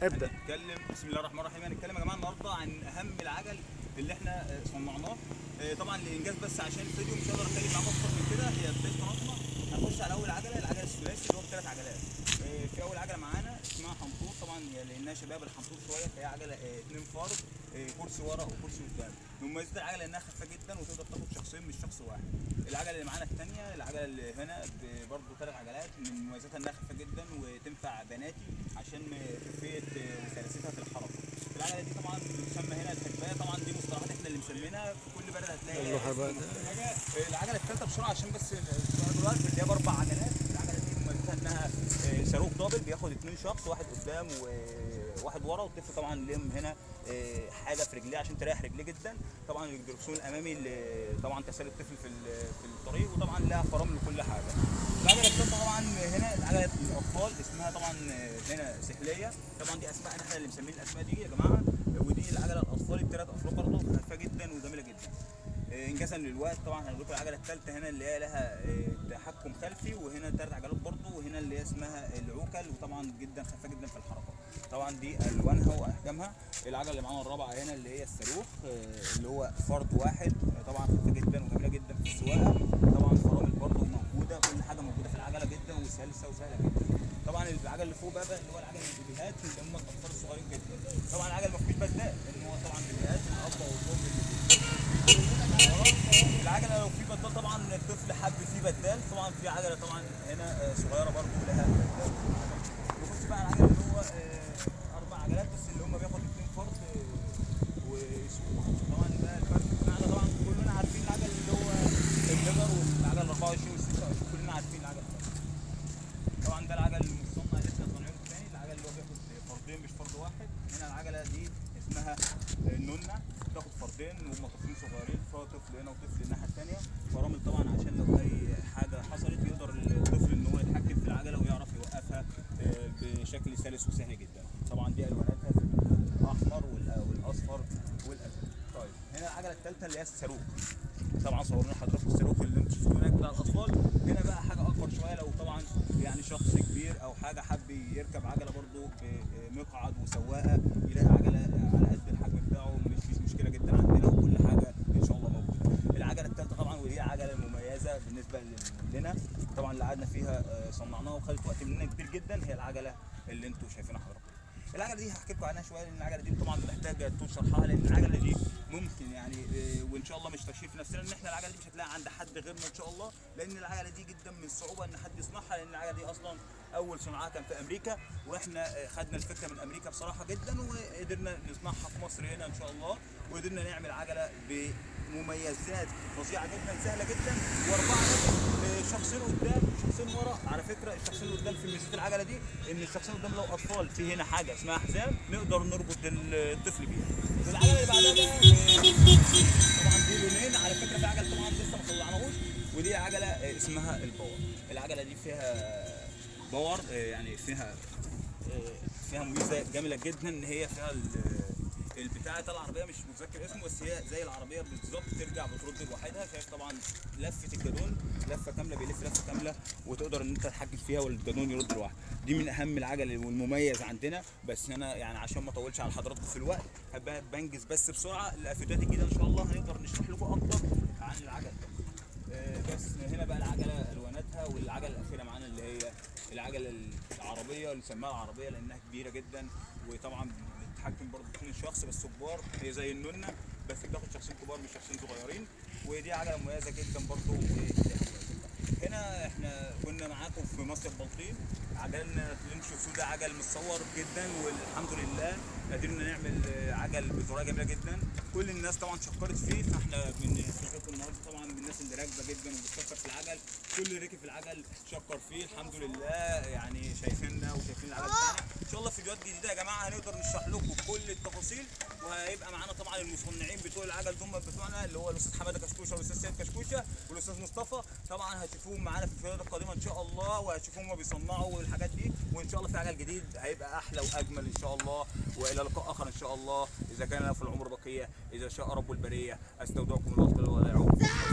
ابدأ. هنتكلم بسم الله الرحمن الرحيم هنتكلم يا جماعه النهارده عن اهم العجل اللي احنا آه، صنعناه آه، طبعا لانجاز بس عشان الفيديو مش هقدر اتكلم معاكم اكتر من كده هي بدايه قناتنا هنخش على اول عجله العجله الثلاثي اللي هو بثلاث عجلات آه، في اول عجله معانا اسمها حنطور طبعا هي لانها شباب الحنطور شويه فهي عجله آه، اتنين فارض آه، كرسي ورا وكرسي قدام من مميزات العجله انها خفيفه جدا وتقدر تاخد شخصين مش شخص واحد العجله اللي معانا الثانيه العجله اللي هنا برضه ثلاث عجلات من مميزاتها انها خفيفه جدا وتنفع بناتي عشان خفيه آه، وسلاسلها في الحركه العجله دي طبعا بتسمى هنا الحربايه طبعا دي مصطلحات احنا اللي مسمينها في كل بلد هتلاقي لها اسم الحرباية. وكل حاجه آه، العجله الثالثه بسرعه عشان بس السؤال دلوقتي اللي هي باربع عجلات العجله دي مميزاتها انها آه، صاروخ دبل بياخد اثنين شخص واحد قدام وواحد ورا والطفل طبعا ليهم هنا آه، حاجه في رجليه عشان تريح رجليه جدا طبعا الدركسون الامامي اللي طبعا تسالي الطفل في ال- في الطريق وطبعا لها فرامل لكل حاجه العجله الثالثه طبعا هنا العجله الاطفال اسمها طبعا هنا سحليه طبعا دي اسماء احنا اللي مسمين الاسماء دي يا جماعه ودي العجله الاطفال بثلاث افراد برضه خفيفه جدا وجميله جدا آه، انجازا للوقت طبعا هنقول لكم العجله الثالثه هنا اللي هي لها آه، تحكم خلفي وهنا ثلاث عجلات برضه وهنا اللي هي اسمها العوكل وطبعا جدا خفيفه جدا في الحركه طبعا دي الوانها واحجامها العجله اللي معانا الرابعه هنا اللي هي الصاروخ آه، اللي هو فرد واحد آه، طبعا خفيفه جدا وجميله جدا في السواقه طبعا الفرامل برضه موجوده كل حاجه موجوده في العجله جدا وسلسه وسهله جدا طبعا العجل اللي فوق بقى, بقى اللي هو العجل البيبيهات اللي هم الاطفال الصغيرين جدا طبعا العجل ما فيهوش بدال لان هو طبعا بيبيهات الاب والام اللي العجله لو في بدال طبعا الطفل حب فيه بدال طبعا في عجله طبعا هنا آه، صغيره برضو لها بدال نخش بقى على العجله اللي هو آه، اربع عجلات بس اللي هم بياخد اثنين فرد آه، ويسوق طبعا ده الفرق بتاعنا طبعا كلنا عارفين العجل اللي هو الليفر والعجل 24 وال 26 كلنا عارفين العجل ده طبعا ده العجل المصنع اللي احنا صانعينه الثاني العجل اللي هو بياخد فردين مش فرد واحد هنا العجله دي اسمها النونه بتاخد فردين وهم طفلين صغيرين فيها طفل هنا وطفل الناحيه الثانيه فرامل طبعا عشان لو اي حاجه حصلت يقدر الطفل ان هو يتحكم في العجله ويعرف يوقفها آه، بشكل سلس وسهل جدا طبعا دي الواناتها في الاحمر والأ- والاصفر والازرق طيب هنا العجله الثالثه اللي هي الصاروخ طبعا صورنا لحضراتكم الصاروخ اللي انتم شفتوه هناك بتاع الاطفال هنا بقى حاجه اكبر شويه لو طبعا يعني شخص كبير او حاجه حب يركب عجله برضو بمقعد وسواقه يلاقي عجله على قد الحجم بتاعه مش فيش مشكله جدا عندنا وكل حاجه ان شاء الله موجوده العجله الثالثه طبعا ودي عجله مميزه بالنسبه لنا طبعا اللي قعدنا فيها آه، صنعناها وخدت وقت مننا كبير جدا هي العجله اللي انتم شايفينها حضراتكم العجله دي هحكي لكم عنها شويه لان العجله دي طبعا محتاجه طول شرحها لان العجله دي ممكن يعني آه، وان شاء الله مش تشهير في نفسنا ان احنا العجله دي مش هتلاقيها عند حد غيرنا ان شاء الله لان العجله دي جدا من الصعوبه ان حد يصنعها لان العجله دي اصلا اول صناعه كان في امريكا واحنا آه، خدنا الفكره من امريكا بصراحه جدا وقدرنا نصنعها في مصر هنا ان شاء الله وقدرنا نعمل عجله بمميزات فظيعه جدا سهله جدا واربعه نفر شخصين قدام وشخصين ورا على فكره الشخصين اللي قدام في ميزه العجله دي ان الشخصين قدام لو اطفال في هنا حاجه اسمها حزام نقدر نربط الطفل بيها العجله اللي بعدها بقى آه، طبعا دي لونين على فكره في عجل طبعا لسه ما طلعناهوش ودي عجله آه، اسمها الباور العجله دي فيها باور آه، يعني فيها آه، فيها ميزه جميله جدا ان هي فيها ال- البتاع بتاع العربيه مش متذكر اسمه بس هي زي العربيه بالظبط ترجع بترد لوحدها شايف طبعا لفه الجدون لفه كامله بيلف لفه كامله وتقدر ان انت تتحكم فيها والجدون يرد لوحده دي من اهم العجل والمميز عندنا بس انا يعني عشان ما اطولش على حضراتكم في الوقت هبقى بنجز بس بسرعه الافيدات الجديده ان شاء الله هنقدر نشرح لكم اكتر عن العجل ده آه، بس هنا بقى العجله الواناتها والعجله الاخيره معانا اللي هي العجله العربيه اللي سماها العربيه لانها كبيره جدا وطبعا بتتحكم برضه في شخص بس كبار هي زي النونه بس بتاخد شخصين كبار مش شخصين صغيرين ودي عجله مميزه جدا برضه و- هنا احنا كنا معاكم في مصر بلطيم عجلنا اللي انتوا شفتوه ده عجل متصور جدا والحمد لله قدرنا نعمل آه، عجل بطريقه جميله جدا كل الناس طبعا شكرت فيه فاحنا من خلفكم النهارده طبعا من الناس اللي راكبه جدا وبتشكر في العجل كل اللي ركب في العجل شكر فيه الحمد لله يعني شايفيننا وشايفين العجل بتاعنا ان شاء الله في فيديوهات جديده يا جماعه هنقدر نشرح لكم كل التفاصيل وهيبقى معانا طبعا المصنعين بتوع العجل دول بتوعنا اللي هو الاستاذ حماده كشكوشه والاستاذ سيد كشكوشه والاستاذ مصطفى طبعا هتشوفوهم معانا في الفيديوهات القادمه ان شاء الله وهتشوفوهم هم بيصنعوا والحاجات دي وان شاء الله في عجل جديد هيبقى احلى واجمل ان شاء الله والى لقاء اخر ان شاء الله اذا كان لنا في العمر بقيه اذا شاء رب البريه استودعكم الله ولا يعود